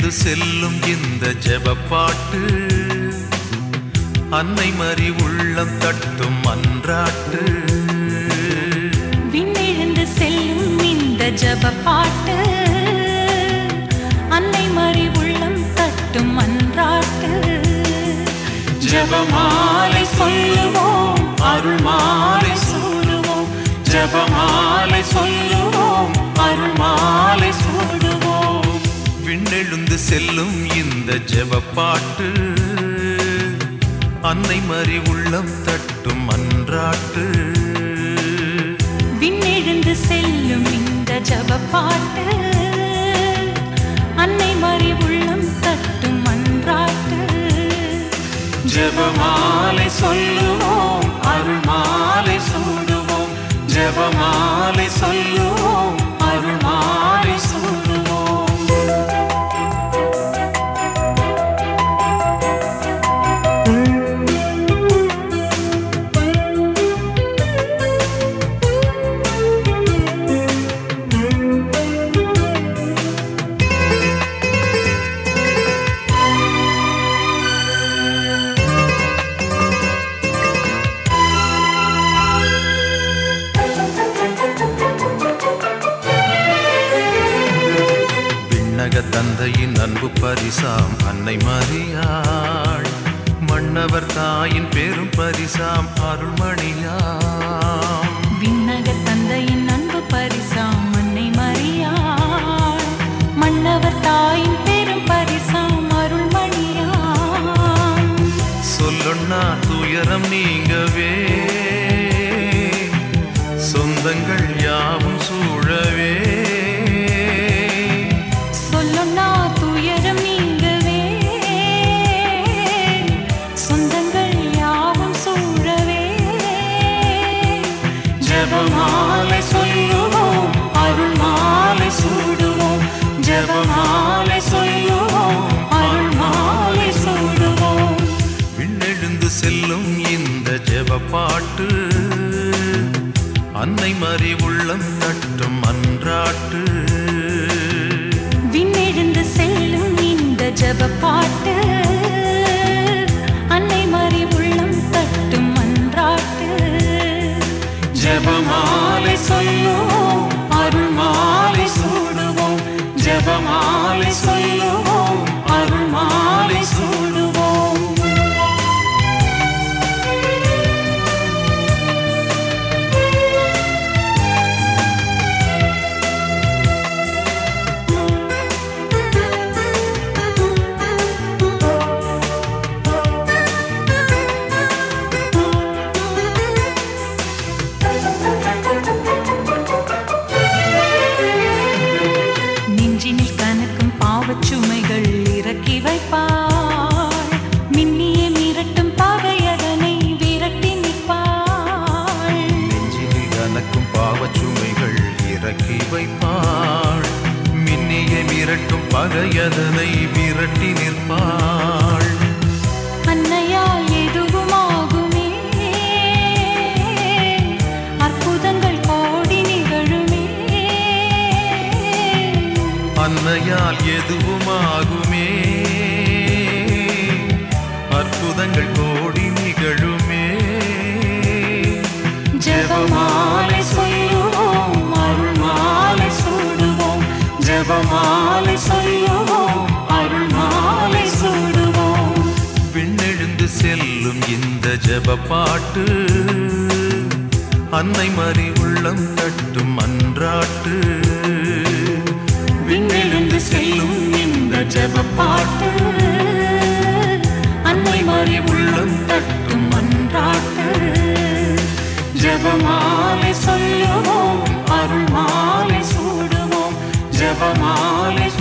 விண்ணெழுந்து செல்லும் இந்த ஜெபப்பாட்டு அன்னை மறி உள்ளம் தட்டும் அன்றாட்டு விண்ணெழுந்து செல்லும் இந்த ஜப பாட்டு அன்னை மறி உள்ளம் தட்டும் அன்றாட்டு ஜெபமாலை சொல்லுவோம் அருள் மாலை சூடுவோம் ஜெபமாலை சொல்லுவோம் அருள் மாலை சூடுவோம் விண்ணெழுந்து செல்லும் இந்த ஜெபப்பாட்டு அன்னை மறி உள்ளம் தட்டும் அன்றாட்டு விண்ணெழுந்து செல்லும் இந்த ஜப பாட்டு அன்னை மறி உள்ளம் தட்டும் அன்றாட்டு ஜெபமாலை சொல்லுவோம் அருள் மாலை சூடுவோம் ஜெபமாலை சொல்லுவோம் அருள் மாலை சூடுவோம் விண்ணக தந்தையின் அன்பு பரிசாம் அன்னை மரியாள் மன்னவர் தாயின் பெரும் பரிசாம் அருள்மணியாம் விண்ணக தந்தையின் அன்பு பரிசாம் அன்னை மரியாள் மன்னவர் தாயின் பெரும் பரிசாம் அருள்மணியாம் சொல்லுண்ணா துயரம் நீங்கவே சொந்தங்கள் யாவும் சூழவே சொல்லுண்ணா துயரம் நீங்கவே சொந்தங்கள் யாவும் சூழவே ஜெபமாலை சொல்லுவோம் அருள் மாலை சூடுவோம் ஜெபமாலை சொல்லுவோம் அருள் மாலை சூடுவோம் விண்ணெழுந்து செல்லும் இந்த ஜெபப்பாட்டு அன்னை மறி உள்ளம் தட்டும் அன்றாட்டு விண்ணெழுந்து செல்லும் இந்த ஜப பாட்டு அன்னை மறி உள்ளம் தட்டும் அன்றாட்டு ஜெபமாலை சொல்லுவோம் அருள் மாலை சூடுவோம் ஜெபமாலை சொல்லுவோம் அருள் மாலை சூடுவோம் நெஞ்சினில் கனக்கும் பாவச் சுமைகள் இறக்கி வைப்பாள் மின்னிய மிரட்டும் பகையதனை விரட்டி நிற்பாள் நெஞ்சினில் கனக்கும் பாவச்சுமைகள் இறக்கி வைப்பாள் மின்னிய மிரட்டும் பகையதனை விரட்டி நிற்பாள் அன்னையால் எதுவுமாகுமே அற்புதங்கள் கோடி நிகழுமே அன்னையால் எதுவுமாகுமே அற்புதங்கள் கோடி நிகழுமே ஜெபமாலை சொல்லுவோம் அருள் மாலை சூடுவோம் ஜெபமாலை சொல்லுவோம் அருள் மாலை சூடுவோம் விண்ணெழுந்து செல்லும் இந்த ஜெபப்பாட்டு அன்னை மறி உள்ளம் தட்டும் அன்றாட்டு விண்ணெழுந்து செல்லும் இந்த ஜெபப்பாட்டு அன்னை மறி உள்ளம் தட்டும் அன்றாட்டு ஜெபமாலை சொல்லுவோம் அருள் மாலை சூடுவோம் ஜெபமாலை